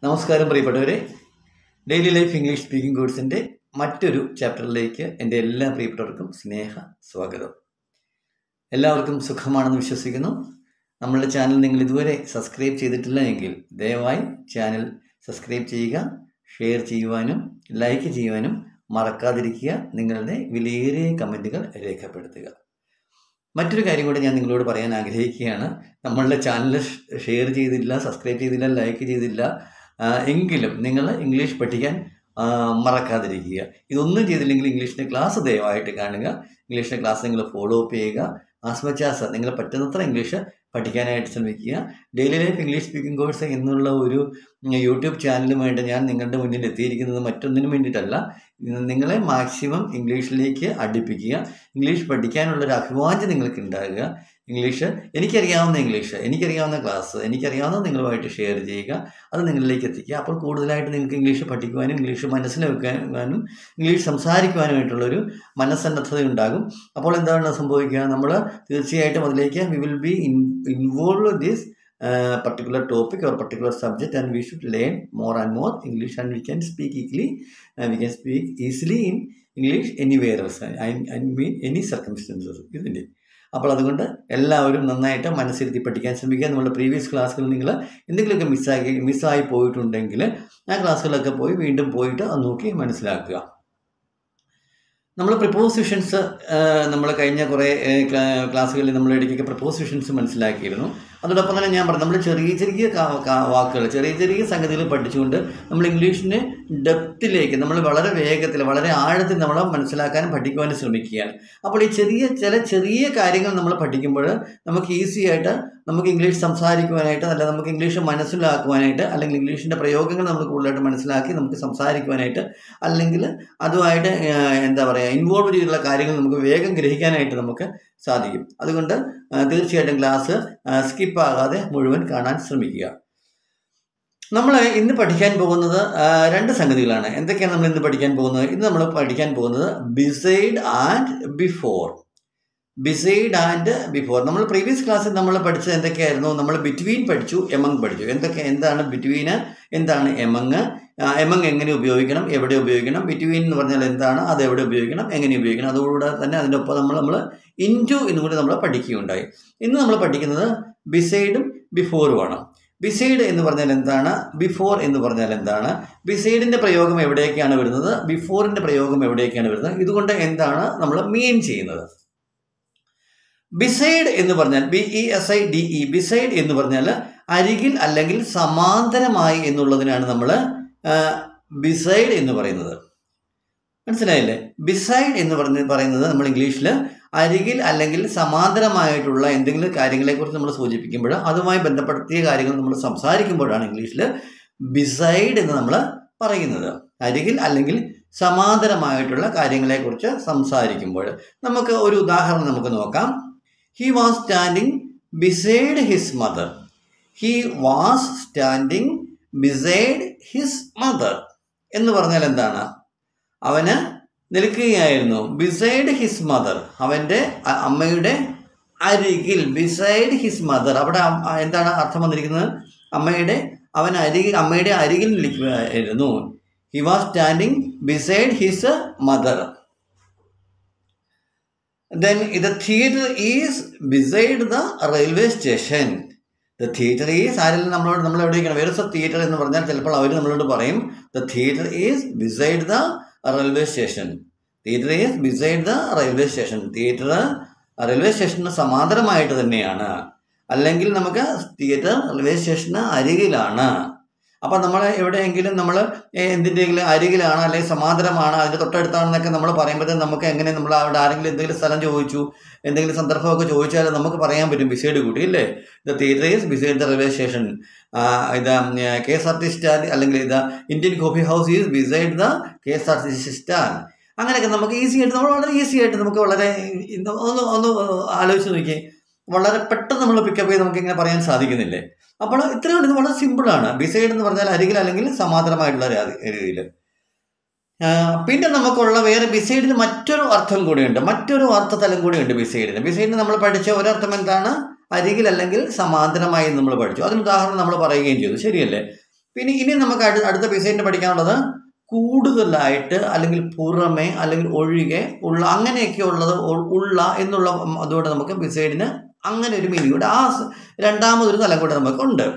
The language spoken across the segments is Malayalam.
നമസ്കാരം പ്രിയപ്പെട്ടവരെ ഡെയിലി ലൈഫ് ഇംഗ്ലീഷ് സ്പീക്കിംഗ് കോഴ്സിൻ്റെ മറ്റൊരു ചാപ്റ്ററിലേക്ക് എൻ്റെ എല്ലാ പ്രിയപ്പെട്ടവർക്കും സ്നേഹ സ്വാഗതം എല്ലാവർക്കും സുഖമാണെന്ന് വിശ്വസിക്കുന്നു നമ്മളുടെ ചാനൽ നിങ്ങൾ ഇതുവരെ സബ്സ്ക്രൈബ് ചെയ്തിട്ടില്ല എങ്കിൽ ദയവായി ചാനൽ സബ്സ്ക്രൈബ് ചെയ്യുക ഷെയർ ചെയ്യുവാനും ലൈക്ക് ചെയ്യുവാനും മറക്കാതിരിക്കുക നിങ്ങളുടെ വിലയേറിയ കമൻറ്റുകൾ രേഖപ്പെടുത്തുക മറ്റൊരു കാര്യം കൂടി ഞാൻ നിങ്ങളോട് പറയാൻ ആഗ്രഹിക്കുകയാണ് നമ്മളുടെ ചാനൽ ഷെയർ ചെയ്തില്ല സബ്സ്ക്രൈബ് ചെയ്തില്ല ലൈക്ക് ചെയ്തില്ല ആ, എങ്കിലും നിങ്ങൾ ഇംഗ്ലീഷ് പഠിക്കാൻ ആ, മറക്കാതിരിക്കുക ഇതൊന്നും ചെയ്തില്ലെങ്കിൽ ഇംഗ്ലീഷിൻ്റെ ക്ലാസ് ദയവായിട്ട് കാണുക ഇംഗ്ലീഷിൻ്റെ ക്ലാസ് നിങ്ങൾ ഫോളോ അപ്പ് ചെയ്യുക ആസ്മച്ചാസ് നിങ്ങൾ പറ്റുന്നത്ര ഇംഗ്ലീഷ് പഠിക്കാനായിട്ട് ശ്രമിക്കുക daily life English speaking course എന്നുള്ള ഒരു ഉം, യൂട്യൂബ് ചാനലുമായിട്ട് ഞാൻ നിങ്ങളുടെ മുന്നിൽ എത്തിയിരിക്കുന്നത് മറ്റൊന്നിനും വേണ്ടിയിട്ടല്ല ഇന്ന് നിങ്ങളെ മാക്സിമം ഇംഗ്ലീഷിലേക്ക് അടുപ്പിക്കുക ഇംഗ്ലീഷ് പഠിക്കാനുള്ളൊരു അഭിവാഞ്ചം നിങ്ങൾക്ക് ഉണ്ടാകുക ഇംഗ്ലീഷ് എനിക്കറിയാവുന്ന ഇംഗ്ലീഷ് എനിക്കറിയാവുന്ന ക്ലാസ് എനിക്കറിയാവുന്ന നിങ്ങളുമായിട്ട് ഷെയർ ചെയ്യുക അത് നിങ്ങളിലേക്ക് എത്തിക്കുക അപ്പോൾ കൂടുതലായിട്ട് നിങ്ങൾക്ക് ഇംഗ്ലീഷ് പഠിക്കുവാനും ഇംഗ്ലീഷ് മനസ്സിലാക്കാനും ഇംഗ്ലീഷ് സംസാരിക്കുവാനുമായിട്ടുള്ളൊരു മനസ്സന്നദ്ധത ഉണ്ടാകും അപ്പോൾ എന്താണ് സംഭവിക്കുക നമ്മൾ തീർച്ചയായിട്ടും അതിലേക്ക് we will be in involve this particular topic or particular subject and we should learn more and more English and we can speak easily we can speak easily in English anywhere I mean any circumstances ഇതിൻ്റെ അപ്പോൾ അതുകൊണ്ട് എല്ലാവരും നന്നായിട്ട് മനസ്സിരുത്തി പഠിക്കാൻ ശ്രമിക്കുക നമ്മുടെ പ്രീവിയസ് ക്ലാസ്സുകൾ നിങ്ങൾ എന്തെങ്കിലുമൊക്കെ മിസ്സാക്കി മിസ്സായി പോയിട്ടുണ്ടെങ്കിൽ ആ ക്ലാസ്സുകളൊക്കെ പോയി വീണ്ടും പോയിട്ട് അത് നോക്കി മനസ്സിലാക്കുക നമ്മൾ പ്രിപ്പോസിഷൻസ് നമ്മൾ കഴിഞ്ഞ കുറേ ക്ലാസ്സുകളിൽ നമ്മൾ ഇടയ്ക്കൊക്കെ പ്രിപ്പോസിഷൻസ് മനസ്സിലാക്കിയിരുന്നു അതോടൊപ്പം തന്നെ ഞാൻ പറഞ്ഞു നമ്മൾ ചെറിയ ചെറിയ കാ- കാ- വാക്കുകൾ ചെറിയ ചെറിയ സംഗതികൾ പഠിച്ചുകൊണ്ട് നമ്മൾ ഇംഗ്ലീഷിനെ ഡെപ്തിലേക്ക് നമ്മൾ വളരെ വേഗത്തിൽ വളരെ ആഴത്തിൽ നമ്മൾ മനസ്സിലാക്കാനും പഠിക്കുവാനും ശ്രമിക്കുകയാണ് അപ്പോൾ ഈ ചെറിയ ചില ചെറിയ കാര്യങ്ങൾ നമ്മൾ പഠിക്കുമ്പോൾ നമുക്ക് ഈസി ആയിട്ട് നമുക്ക് ഇംഗ്ലീഷ് സംസാരിക്കുവാനായിട്ട് അല്ല നമുക്ക് ഇംഗ്ലീഷ് മനസ്സിലാക്കുവാനായിട്ട് അല്ലെങ്കിൽ ഇംഗ്ലീഷിൻ്റെ പ്രയോഗങ്ങൾ നമ്മൾ കൂടുതലായിട്ട് മനസ്സിലാക്കി നമുക്ക് സംസാരിക്കുവാനായിട്ട് അല്ലെങ്കിൽ അതുമായിട്ട് ഏഹ്, എന്താ പറയുക ഇൻവോൾവ് ചെയ്തിട്ടുള്ള കാര്യങ്ങൾ നമുക്ക് വേഗം ഗ്രഹിക്കാനായിട്ട് നമുക്ക് സാധിക്കും അതുകൊണ്ട് ആ, തീർച്ചയായിട്ടും ക്ലാസ് സ്കിപ്പ് ആകാതെ മുഴുവൻ കാണാൻ ശ്രമിക്കുക നമ്മൾ ഇന്ന് പഠിക്കാൻ പോകുന്നത് ആ, രണ്ട് സംഗതികളാണ് എന്തൊക്കെയാണ് നമ്മൾ ഇന്ന് പഠിക്കാൻ പോകുന്നത് ഇന്ന് നമ്മൾ പഠിക്കാൻ പോകുന്നത് beside and before beside and before നമ്മൾ പ്രീവിയസ് ക്ലാസ്സിൽ നമ്മൾ പഠിച്ചത് എന്തൊക്കെയായിരുന്നു നമ്മൾ ബിറ്റ്വീൻ പഠിച്ചു എമങ് പഠിച്ചു എന്തൊക്കെ എന്താണ് ബിറ്റ്വീന് എന്താണ് എമങ് എമങ് എങ്ങനെ ഉപയോഗിക്കണം എവിടെ ഉപയോഗിക്കണം ബിറ്റ്വീൻ എന്ന് പറഞ്ഞാൽ എന്താണ് അത് എവിടെ ഉപയോഗിക്കണം എങ്ങനെ ഉപയോഗിക്കണം അതുകൂടെ തന്നെ അതിൻ്റെ ഒപ്പം നമ്മൾ നമ്മൾ ഇൻറ്റു എന്നും കൂടി നമ്മൾ പഠിക്കുകയുണ്ടായി ഇന്ന് നമ്മൾ പഠിക്കുന്നത് ബിസൈഡും ബിഫോറുമാണ് ബിസൈഡ് എന്ന് പറഞ്ഞാൽ എന്താണ് ബിഫോർ എന്ന് പറഞ്ഞാൽ എന്താണ് ബിസൈഡിൻ്റെ പ്രയോഗം എവിടേക്കാണ് വരുന്നത് ബിഫോറിൻ്റെ പ്രയോഗം എവിടേക്കാണ് വരുന്നത് ഇതുകൊണ്ട് എന്താണ് നമ്മൾ മീൻ ചെയ്യുന്നത് ബിസൈഡ് എന്ന് പറഞ്ഞാൽ B E S I D E beside എന്ന് പറഞ്ഞാൽ അരികിൽ അല്ലെങ്കിൽ സമാന്തരമായി എന്നുള്ളതിനാണ് നമ്മൾ ബിസൈഡ് എന്ന് പറയുന്നത് മനസ്സിലായില്ലേ ബിസൈഡ് എന്ന് പറഞ്ഞ് പറയുന്നത് നമ്മൾ ഇംഗ്ലീഷിൽ അരികിൽ അല്ലെങ്കിൽ സമാന്തരമായിട്ടുള്ള എന്തെങ്കിലും കാര്യങ്ങളെക്കുറിച്ച് നമ്മൾ സൂചിപ്പിക്കുമ്പോൾ അതുമായി ബന്ധപ്പെടുത്തിയ കാര്യങ്ങൾ നമ്മൾ സംസാരിക്കുമ്പോഴാണ് ഇംഗ്ലീഷിൽ ബിസൈഡ് എന്ന് നമ്മൾ പറയുന്നത് അരികിൽ അല്ലെങ്കിൽ സമാന്തരമായിട്ടുള്ള കാര്യങ്ങളെക്കുറിച്ച് സംസാരിക്കുമ്പോൾ നമുക്ക് ഒരു ഉദാഹരണം നമുക്ക് നോക്കാം he was standing beside his mother he was standing beside his mother എന്ന് പറഞ്ഞാൽ എന്താണ് അവന് നിൽക്കുകയായിരുന്നു ബിസൈഡ് ഹിസ് മദർ അവൻ്റെ അ- അമ്മയുടെ അരികിൽ ബിസൈഡ് ഹിസ് മദർ അവിടെ അം- എന്താണ് അർത്ഥം വന്നിരിക്കുന്നത് അമ്മയുടെ അവൻ അരികിൽ അമ്മയുടെ അരികിൽ നിൽക്കുകയായിരുന്നു he was standing beside his mother then the theatre is beside the railway station the theatre is ആരെങ്കിലും നമ്മളോട് നമ്മൾ എവിടെയൊക്കെയാണ് വേറെ തിയേറ്റർ എന്ന് പറഞ്ഞാൽ ചിലപ്പോൾ അവർ നമ്മളോട് പറയും the theatre is beside the railway station theatre is beside the railway station theatre railway സ്റ്റേഷന് സമാന്തരമായിട്ട് തന്നെയാണ് അല്ലെങ്കിൽ നമുക്ക് തിയേറ്റർ റെയിൽവേ സ്റ്റേഷന് അരികിലാണ് അപ്പം നമ്മൾ എവിടെയെങ്കിലും നമ്മൾ എന്തിൻ്റെയെങ്കിലും അരികിലാണ് അല്ലെങ്കിൽ സമാന്തരമാണ് അതിൻ്റെ തൊട്ടടുത്താണെന്നൊക്കെ നമ്മൾ പറയുമ്പോഴത്തേക്കും നമുക്ക് എങ്ങനെ നമ്മൾ അവിടെ ആരെങ്കിലും എന്തെങ്കിലും സ്ഥലം ചോദിച്ചു എന്തെങ്കിലും സന്ദർഭമൊക്കെ ചോദിച്ചാൽ നമുക്ക് പറയാൻ പറ്റും ബിസൈഡ് കൂട്ടി ഇല്ലേ the theatre is beside the railway station ഇത് K S R T stand അല്ലെങ്കിൽ ഇത് Indian coffee house is beside the K S R T C stand അങ്ങനെയൊക്കെ നമുക്ക് ഈസി ആയിട്ട് നമ്മൾ വളരെ ഈസി ആയിട്ട് നമുക്ക് വളരെ ഇത് ഒന്ന് ഒന്ന് ആലോചിച്ച് നോക്കിയേ വളരെ പെട്ടെന്ന് നമ്മൾ പിക്കപ്പ് ചെയ്ത് നമുക്ക് ഇങ്ങനെ പറയാൻ സാധിക്കുന്നില്ലേ അപ്പോൾ ഇത്രയും ഇത് വളരെ സിമ്പിളാണ് ബിസൈഡ് എന്ന് പറഞ്ഞാൽ അരികിൽ അല്ലെങ്കിൽ സമാന്തരമായിട്ടുള്ള രീതിയിൽ പിന്നെ നമുക്കുള്ള വേറെ ബിസൈഡിന് മറ്റൊരു അർത്ഥം കൂടിയുണ്ട് മറ്റൊരു അർത്ഥതലം കൂടിയുണ്ട് ബിസൈഡിന് ബിസൈഡിന് നമ്മൾ പഠിച്ച ഒരർത്ഥം എന്താണ് അരികിൽ അല്ലെങ്കിൽ സമാന്തരമായി നമ്മൾ പഠിച്ചു അതിന് ഉദാഹരണം നമ്മൾ പറയുകയും ചെയ്തു ശരിയല്ലേ പിന്നെ ഇനി നമുക്ക് അടുത്ത അടുത്ത ബിസൈഡിന് പഠിക്കാനുള്ളത് കൂടുതലായിട്ട് അല്ലെങ്കിൽ പുറമെ അല്ലെങ്കിൽ ഒഴികെ ഉള്ള അങ്ങനെയൊക്കെ ഉള്ളത് ഉ- ഉള്ള എന്നുള്ള അതുകൊണ്ട് നമുക്ക് ബിസൈഡിന് അങ്ങനെ ഒരു മീനിങ് കൂടെ ആ സ- രണ്ടാമതൊരു തലം കൂടെ നമുക്കുണ്ട്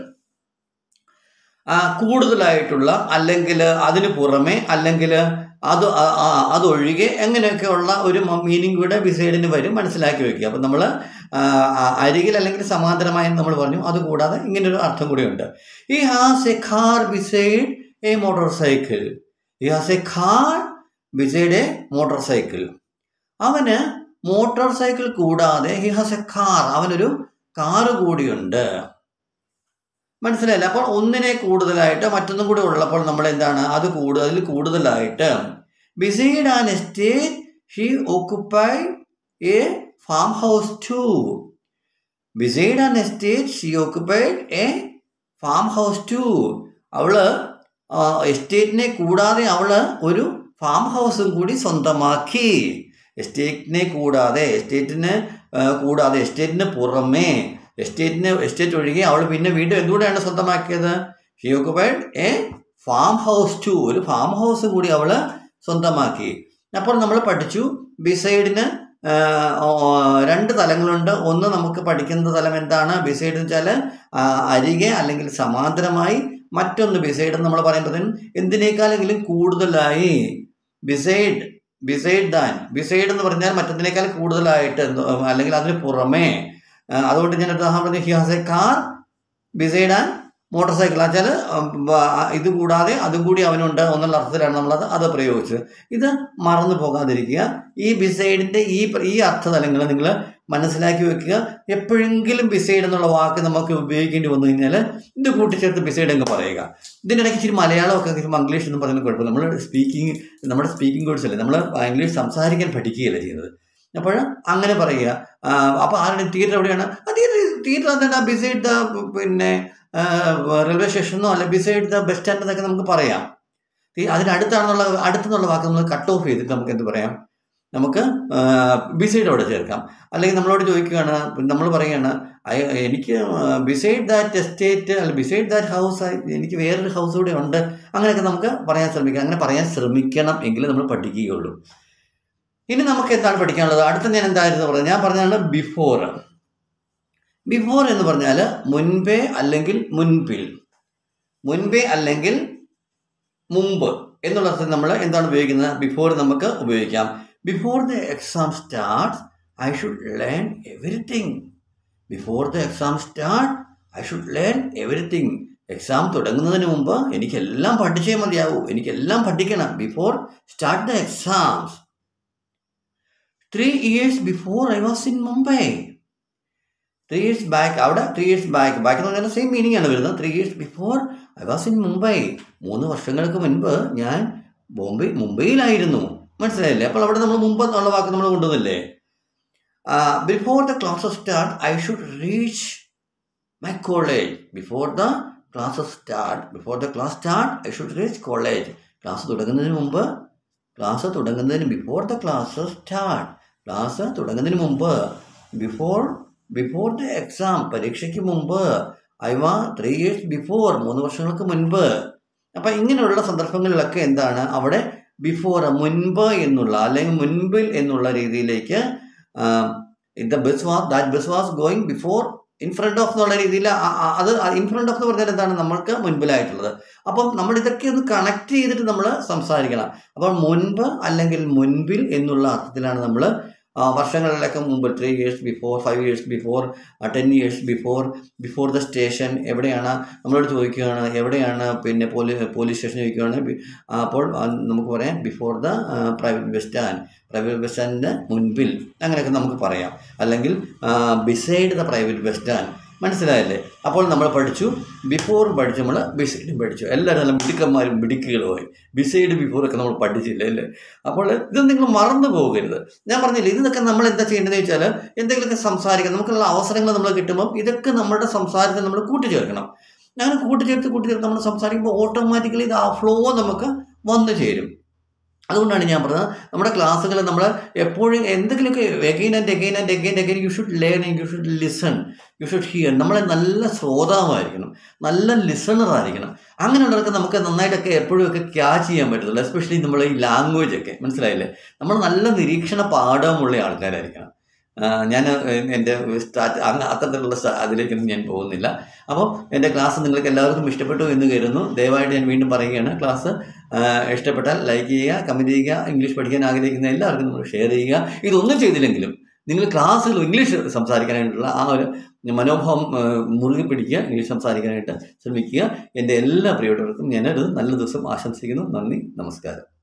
ആ, കൂടുതലായിട്ടുള്ള അല്ലെങ്കിൽ അതിന് പുറമെ അല്ലെങ്കിൽ അത് ആ- ആ- അതൊഴികെ എങ്ങനെയൊക്കെയുള്ള ഒരു മീനിങ് കൂടെ ബിസൈഡിന് വരും മനസ്സിലാക്കി വെക്കുക അപ്പം നമ്മൾ അരികിൽ അല്ലെങ്കിൽ സമാന്തരമായി നമ്മൾ പറഞ്ഞു അതുകൂടാതെ ഇങ്ങനൊരു അർത്ഥം കൂടിയുണ്ട് he has a car beside a motorcycle he has a car beside a motorcycle അവന് മോട്ടോർ സൈക്കിൾ കൂടാതെ ഹി ഹാസ് എ കാർ അവനൊരു കാറ് കൂടിയുണ്ട് മനസ്സിലായില്ല അപ്പോൾ ഒന്നിനെ കൂടുതലായിട്ട് മറ്റൊന്നും കൂടി ഉള്ളപ്പോൾ നമ്മൾ എന്താണ് അത് കൂടുതൽ കൂടുതലായിട്ട് beside an estate she occupy a farmhouse too beside an estate she occupied a farmhouse too അവള് ആ, എസ്റ്റേറ്റിനെ കൂടാതെ അവള് ഒരു ഫാം ഹൗസും കൂടി സ്വന്തമാക്കി എസ്റ്റേറ്റിനെ കൂടാതെ എസ്റ്റേറ്റിന് ആ, കൂടാതെ എസ്റ്റേറ്റിന് പുറമേ എസ്റ്റേറ്റിന് എസ്റ്റേറ്റ് ഒഴികെ അവൾ പിന്നെ വീണ്ടും എന്തുകൂടെയാണ് സ്വന്തമാക്കിയത് she occupied a farmhouse too ഒരു ഫാം ഹൗസ് കൂടി അവൾ സ്വന്തമാക്കി അപ്പോൾ നമ്മൾ പഠിച്ചു ബിസൈഡിന് ആ, ഓ, രണ്ട് തലങ്ങളുണ്ട് ഒന്ന് നമുക്ക് പഠിക്കുന്ന തലം എന്താണ് ബിസൈഡ് എന്ന് വെച്ചാൽ ആ, അരികെ അല്ലെങ്കിൽ സമാന്തരമായി മറ്റൊന്ന് ബിസൈഡ് എന്ന് നമ്മൾ പറയുമ്പോഴത്തേനും എന്തിനേക്കാളെങ്കിലും കൂടുതലായി ബിസൈഡ് ബിസൈഡ് ദാൻ ബിസൈഡ് എന്ന് പറഞ്ഞാൽ മറ്റൊന്നിനേക്കാൾ കൂടുതലായിട്ട് എന്തോ, അല്ലെങ്കിൽ അതിന് പുറമേ ആ, അതുകൊണ്ട് ഞാൻ ഉദാഹരണം he has a car beside and motorcycle വെച്ചാൽ ഇത് കൂടാതെ അതും കൂടി അവനുണ്ട് എന്നുള്ള അർത്ഥത്തിലാണ് നമ്മളത് അത് പ്രയോഗിച്ചത് ഇത് മറന്നു പോകാതിരിക്കുക ഈ ബിസൈഡിൻ്റെ ഈ പ്ര- ഈ അർത്ഥതലങ്ങൾ നിങ്ങൾ മനസ്സിലാക്കി വെക്കുക എപ്പോഴെങ്കിലും ബിസൈഡ് എന്നുള്ള വാക്ക് നമുക്ക് ഉപയോഗിക്കേണ്ടി വന്നു കഴിഞ്ഞാൽ ഇത് കൂട്ടിച്ചേർത്ത് ബിസൈഡ് അങ്ങ് പറയുക ഇതിനിടയ്ക്ക് ഇച്ചിരി മലയാളമൊക്കെ ഇച്ചിരി മംഗ്ലീഷ് എന്ന് പറയുന്നത് കുഴപ്പമില്ല നമ്മൾ സ്പീക്കിംഗ് നമ്മുടെ സ്പീക്കിംഗ് കോഴ്സ് അല്ലേ നമ്മൾ ഇംഗ്ലീഷ് സംസാരിക്കാൻ പഠിക്കുകയല്ല ചെയ്യുന്നത് അപ്പോൾ അങ്ങനെ പറയുക അപ്പോൾ ആരുടെ തിയേറ്റർ എവിടെയാണ് ആ തിയേറ്റർ തിയേറ്റർ എന്താണ് ബിസൈഡ് ദ പിന്നെ റെയിൽവേ സ്റ്റേഷനോ അല്ല ബിസൈഡ് ദ ബസ് സ്റ്റാൻഡ് എന്നൊക്കെ നമുക്ക് പറയാം ഈ അതിനടുത്താണെന്നുള്ള അടുത്തെന്നുള്ള വാക്ക് നമ്മൾ കട്ട് ഓഫ് ചെയ്തിട്ട് നമുക്ക് എന്ത് പറയാം നമുക്ക് ബിസൈഡ് അവിടെ ചേർക്കാം അല്ലെങ്കിൽ നമ്മളോട് ചോദിക്കുകയാണ് നമ്മൾ പറയുകയാണ് "അയ- എനിക്ക് ബിസൈഡ് ദാറ്റ് എസ്റ്റേറ്റ് അല്ല ബിസൈഡ് ദാറ്റ് ഹൗസ് എനിക്ക് വേറൊരു ഹൗസ് കൂടെ ഉണ്ട് അങ്ങനെയൊക്കെ നമുക്ക് പറയാൻ ശ്രമിക്കാം അങ്ങനെ പറയാൻ ശ്രമിക്കണം എങ്കിലും നമ്മൾ പഠിക്കുകയുള്ളൂ ഇനി നമുക്ക് എന്താണ് പഠിക്കാനുള്ളത് അടുത്ത ഞാൻ എന്തായിരുന്നു പറഞ്ഞത് ഞാൻ പറഞ്ഞതാണ് ബിഫോർ ബിഫോർ എന്ന് പറഞ്ഞാൽ മുൻപേ അല്ലെങ്കിൽ മുൻപിൽ മുൻപേ അല്ലെങ്കിൽ മുമ്പ് എന്നുള്ള അർത്ഥത്തിൽ നമ്മൾ എന്താണ് ഉപയോഗിക്കുന്നത് ബിഫോർ നമുക്ക് ഉപയോഗിക്കാം before the exam start I should learn everything before the exam start I should learn everything എക്സാം തുടങ്ങുന്നതിന് മുമ്പ് എനിക്കെല്ലാം പഠിച്ചേ മതിയാവൂ എനിക്കെല്ലാം പഠിക്കണം before start the exams three years before I was in Mumbai three years back അവിടെ ത്രീ ഇയേഴ്സ് ബാക്ക് ബാക്ക് എന്ന് പറഞ്ഞാൽ സെയിം മീനിങ് ആണ് വരുന്നത് three years before I was in Mumbai മൂന്ന് വർഷങ്ങൾക്ക് മുൻപ് ഞാൻ ബോംബെ മുംബൈയിലായിരുന്നു മനസ്സിലായില്ലേ അപ്പോൾ അവിടെ നമ്മൾ മുമ്പ് എന്നുള്ള വാക്ക് നമ്മൾ കൊണ്ടുവന്നില്ലേ before the class start I should reach my college before the class start before the class start I should reach college class തുടങ്ങുന്നതിന് മുമ്പ് ക്ലാസ് തുടങ്ങുന്നതിന് before the class start class തുടങ്ങുന്നതിന് മുമ്പ് ബിഫോർ ബിഫോർ ദ എക്സാം പരീക്ഷയ്ക്ക് മുമ്പ് ഐ വാ ത്രീ ഇയേഴ്സ് ബിഫോർ മൂന്ന് വർഷങ്ങൾക്ക് മുൻപ് അപ്പം ഇങ്ങനെയുള്ള സന്ദർഭങ്ങളിലൊക്കെ എന്താണ് അവിടെ ബിഫോർ മുൻപ് എന്നുള്ള അല്ലെങ്കിൽ മുൻപിൽ എന്നുള്ള രീതിയിലേക്ക് the bus was that bus was going before in front of എന്നുള്ള രീതിയിൽ അത് ഇൻ ഫ്രണ്ട് ഓഫ് എന്ന് പറഞ്ഞാൽ എന്താണ് നമ്മൾക്ക് മുൻപിലായിട്ടുള്ളത് അപ്പം നമ്മൾ ഇതൊക്കെ ഒന്ന് കണക്ട് ചെയ്തിട്ട് നമ്മൾ സംസാരിക്കണം അപ്പോൾ മുൻപ് അല്ലെങ്കിൽ മുൻപിൽ എന്നുള്ള അർത്ഥത്തിലാണ് നമ്മൾ വർഷങ്ങളിലൊക്കെ മുമ്പ് three years before five years before ten years before before the station എവിടെയാണ് നമ്മളോട് ചോദിക്കുകയാണ് എവിടെയാണ് പിന്നെ പോലീ പോലീസ് സ്റ്റേഷൻ ചോദിക്കുകയാണ് ബി- ആ, അപ്പോൾ ആ, നമുക്ക് പറയാം before the private bus stand private bus സ്റ്റാൻഡിൻ്റെ മുൻപിൽ അങ്ങനെയൊക്കെ നമുക്ക് പറയാം അല്ലെങ്കിൽ beside the private bus stand മനസ്സിലായല്ലേ അപ്പോൾ നമ്മൾ പഠിച്ചു ബിഫോർ പഠിച്ചു നമ്മൾ ബിസൈഡും പഠിച്ചു എല്ലാവരും നല്ല മിടുക്കന്മാരും മിടുക്കുകളുമായി ബിസൈഡ് ബിഫോർ ഒക്കെ നമ്മൾ പഠിച്ചില്ല അല്ലേ അപ്പോൾ ഇത് നിങ്ങൾ മറന്നു പോകരുത് ഞാൻ പറഞ്ഞില്ലേ ഇതൊക്കെ നമ്മൾ എന്താ ചെയ്യേണ്ടതെന്ന് വെച്ചാൽ എന്തെങ്കിലുമൊക്കെ സംസാരിക്കാം നമുക്കുള്ള അവസരങ്ങൾ നമ്മൾ കിട്ടുമ്പോൾ ഇതൊക്കെ നമ്മുടെ സംസാരത്തിൽ നമ്മൾ കൂട്ടിച്ചേർക്കണം അങ്ങനെ കൂട്ടിച്ചേർത്ത് കൂട്ടിച്ചേർത്ത് നമ്മൾ സംസാരിക്കുമ്പോൾ ഓട്ടോമാറ്റിക്കലി ഇത് ആ ഫ്ലോ നമുക്ക് വന്നു ചേരും അതുകൊണ്ടാണ് ഞാൻ പറഞ്ഞത് നമ്മുടെ ക്ലാസ്സുകൾ നമ്മൾ എപ്പോഴും എന്തെങ്കിലുമൊക്കെ again and again and again again you should learn you should listen you should hear നമ്മൾ നല്ല ശ്രോതാവായിരിക്കണം നല്ല ലിസണർ ആയിരിക്കണം അങ്ങനെയുള്ളവർക്ക് നമുക്ക് നന്നായിട്ടൊക്കെ എപ്പോഴും ഒക്കെ ക്യാച്ച് ചെയ്യാൻ പറ്റത്തുള്ളൂ എസ്പെഷ്യലി നമ്മൾ ഈ ലാംഗ്വേജ് ഒക്കെ മനസ്സിലായില്ലേ നമ്മൾ നല്ല നിരീക്ഷണ പാഠമുള്ള ആൾക്കാരായിരിക്കണം ആ, ഞാൻ എൻ്റെ സ്റ്റാർട്ട് അങ്ങ് അത്തരത്തിലുള്ള സ്റ്റ- അതിലേക്കൊന്നും ഞാൻ പോകുന്നില്ല അപ്പോൾ എൻ്റെ ക്ലാസ് നിങ്ങൾക്ക് എല്ലാവർക്കും ഇഷ്ടപ്പെട്ടു എന്ന് കരുതുന്നു ദയവായിട്ട് ഞാൻ വീണ്ടും പറയുകയാണ് ക്ലാസ് ആ, ഇഷ്ടപ്പെട്ടാൽ ലൈക്ക് ചെയ്യുക കമൻറ്റ് ചെയ്യുക ഇംഗ്ലീഷ് പഠിക്കാൻ ആഗ്രഹിക്കുന്ന എല്ലാവർക്കും നമ്മൾ ഷെയർ ചെയ്യുക ഇതൊന്നും ചെയ്തില്ലെങ്കിലും നിങ്ങൾ ക്ലാസ്സിൽ ഇംഗ്ലീഷ് സംസാരിക്കാനായിട്ടുള്ള ആ ഒരു മനോഭാവം ആ, മുറുകെ പിടിക്കുക ഇംഗ്ലീഷ് സംസാരിക്കാനായിട്ട് ശ്രമിക്കുക എൻ്റെ എല്ലാ പ്രിയപ്പെട്ടവർക്കും ഞാനൊരു നല്ല ദിവസം ആശംസിക്കുന്നു നന്ദി നമസ്കാരം